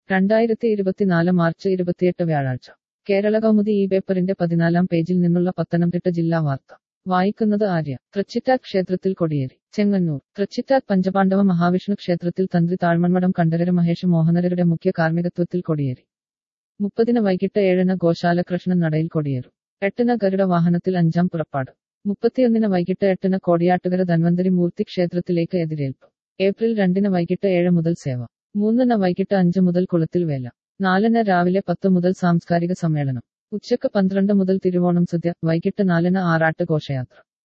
രണ്ടായിരത്തി ഇരുപത്തിനാല് മാർച്ച് ഇരുപത്തിയെട്ട് വ്യാഴാഴ്ച കേരള കൗമുദി ഈ പേപ്പറിന്റെ പതിനാലാം പേജിൽ നിന്നുള്ള പത്തനംതിട്ട ജില്ലാ വാർത്ത വായിക്കുന്നത് ആര്യ തൃച്ചിറ്റാർ ക്ഷേത്രത്തിൽ കൊടിയേറി ചെങ്ങന്നൂർ തൃച്ചിറ്റാർ പഞ്ചപാണ്ഡവ മഹാവിഷ്ണു ക്ഷേത്രത്തിൽ തന്ത്രി താഴ്മൺമഠം കണ്ഠരര് മഹേഷ് മോഹനരരുടെ മുഖ്യ കാർമ്മികത്വത്തിൽ കൊടിയേറി മുപ്പതിന് വൈകിട്ട് ഏഴിന് ഗോശാല കൃഷ്ണൻ നടയിൽ കൊടിയേറും എട്ടിന് ഗരുഡ വാഹനത്തിൽ അഞ്ചാം പുറപ്പാട് മുപ്പത്തിയൊന്നിന് വൈകിട്ട് എട്ടിന് കോടിയാട്ടുകര ധന്വന്തരി മൂർത്തി ക്ഷേത്രത്തിലേക്ക് എതിരേൽപ്പ് ഏപ്രിൽ രണ്ടിന് വൈകിട്ട് ഏഴ് മുതൽ സേവ മൂന്നിന് വൈകിട്ട് അഞ്ച് മുതൽ കുളത്തിൽ വേല നാലിന് രാവിലെ പത്ത് മുതൽ സാംസ്കാരിക സമ്മേളനം ഉച്ചക്ക് പന്ത്രണ്ട് മുതൽ തിരുവോണം സദ്യ വൈകിട്ട് നാലിന് ആറാട്ട് ഘോഷയാത്ര